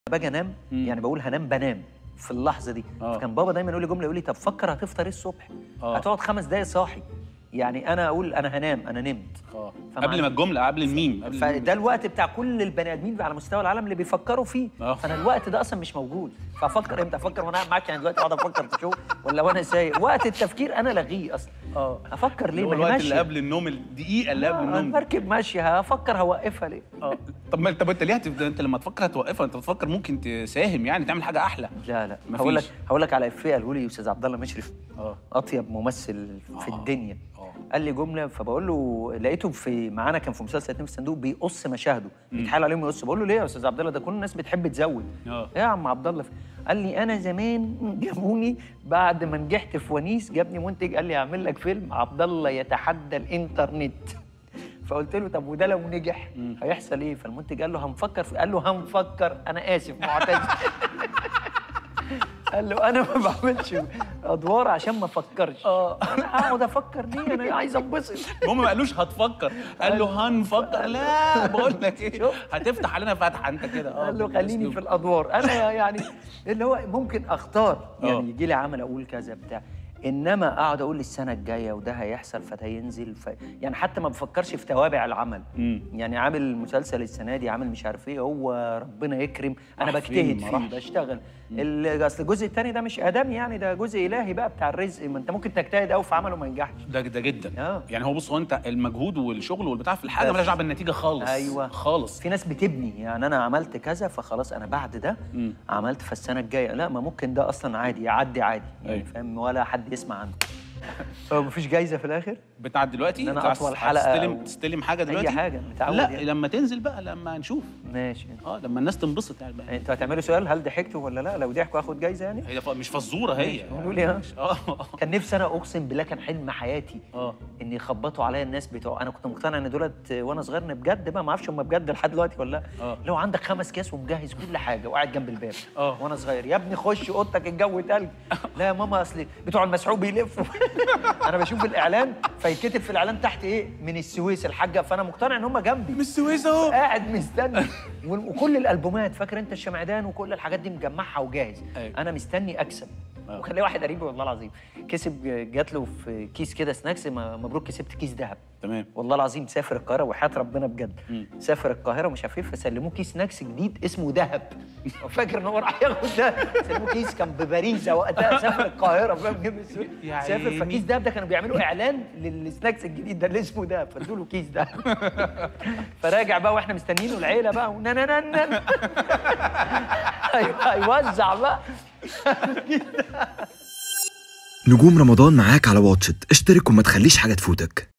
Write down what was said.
باجي انام مم. يعني بقول هنام بنام في اللحظه دي آه. فكان بابا دايما يقول لي جمله يقول لي طب فكر هتفطر ايه الصبح آه. هتقعد خمس دقايق صاحي يعني انا اقول انا هنام انا نمت اه فمع- قبل ما الجمله قبل الميم قبل الميم. فده الوقت بتاع كل البني ادمين على مستوى العالم اللي بيفكروا فيه آه. فانا الوقت ده اصلا مش موجود فافكر امتى افكر وانا قاعد معاك يعني دلوقتي اقعد افكر في شو ولا وانا سايق وقت التفكير انا لغيه اصلا اه افكر ليه اللي هو ما هي الوقت اللي ماشيه قبل النوم الدقيقه اللي قبل آه، النوم بركب ماشيه هفكر هوقفها ليه اه طب ما طب انت ليه هتبدا انت لما تفكر هتوقفها انت بتفكر ممكن تساهم يعني تعمل حاجه احلى لا لا مفيش. هقول لك هقول لك على افيه قاله لي استاذ عبد الله مشرف اه اطيب ممثل في آه. الدنيا اه قال لي جمله فبقول له لقيته في معانا كان في مسلسل اتنين في الصندوق بيقص مشاهده بيتحايل عليهم يقص بقول له ليه يا استاذ عبد الله ده كل الناس بتحب تزود اه ايه يا عم عبد الله قال لي انا زمان جابوني بعد ما نجحت في ونيس جابني منتج قال لي هعمل لك فيلم عبد الله يتحدى الانترنت فقلت له طب وده لو نجح هيحصل ايه فالمنتج قال له هنفكر في قال له هنفكر انا اسف معتز قال له انا ما بعملش ادوار عشان ما افكرش اه انا هقعد افكر ليه انا عايز انبسط هم ما قالوش هتفكر قال له هنفكر لا بقول لك ايه شوف. هتفتح علينا فتحه انت كده اه قال له بالأسلوب. خليني في الادوار انا يعني اللي هو ممكن اختار آه. يعني يجي لي عمل اقول كذا بتاع انما اقعد اقول السنه الجايه وده هيحصل فده ينزل ف... يعني حتى ما بفكرش في توابع العمل مم. يعني عامل مسلسل السنه دي عامل مش عارف ايه هو ربنا يكرم انا راح فين؟ بجتهد ما فيه راحش. بشتغل ال- اصل الجزء الثاني ده مش ادمي يعني ده جزء الهي بقى بتاع الرزق ما انت ممكن تجتهد قوي في عمل وما ينجحش ده ده جدا آه. يعني هو بص هو انت المجهود والشغل والبتاع في الحاجه بس. مالهاش دعوه بالنتيجه خالص ايوه خالص في ناس بتبني يعني انا عملت كذا فخلاص انا بعد ده مم. عملت فالسنه الجايه لا ما ممكن ده اصلا عادي يعدي عادي يعني أيوة. فاهم ولا حد يسمع عنه هو مفيش جايزه في الاخر بتاع دلوقتي إن أنا أنت عايز- أطول حلقة هتستلم أو- تستلم حاجه دلوقتي حاجة، متعود لا يعني. لما تنزل بقى لما نشوف ماشي اه لما الناس تنبسط يعني بقى. انتوا هتعملوا سؤال هل ضحكتوا ولا لا لو ضحكوا اخد جايزه يعني هي ف- مش فزوره هي قولوا لي ها اه كان نفسي انا اقسم بالله كان حلم حياتي اه ان يخبطوا عليا الناس بتوع انا كنت مقتنع ان دولت وانا صغير ان بجد بقى ما اعرفش هم بجد لحد دلوقتي ولا لا آه. لو عندك خمس كاس ومجهز كل حاجه وقاعد جنب الباب آه. وانا صغير يا ابني خش اوضتك الجو تلج لا يا ماما اصل بتوع المسحوق بيلفوا انا بشوف الاعلان فيتكتب في الاعلان تحت ايه من السويس الحاجه فانا مقتنع ان هم جنبي من السويس اهو قاعد مستني و- وكل الالبومات فاكر انت الشمعدان وكل الحاجات دي مجمعها وجاهز أيوة. انا مستني اكسب آه. وكان لي واحد قريبي والله العظيم كسب جات له في كيس كده سناكس م- مبروك كسبت كيس ذهب تمام والله العظيم سافر القاهره وحياه ربنا بجد مم. سافر القاهره ومش عارف ايه فسلموه كيس سناكس جديد اسمه ذهب فاكر ان هو راح ياخد ده سلموه كيس كان بباريزا وقتها سافر القاهره فاهم جيب السوق يا سافر عيني. فكيس ذهب ده كانوا بيعملوا اعلان للسناكس الجديد ده اللي اسمه ذهب فادوا له كيس ذهب فراجع بقى واحنا مستنيينه العيله بقى وننننن هيوزع بقى نجوم رمضان معاك على واتشت اشترك وما تخليش حاجة تفوتك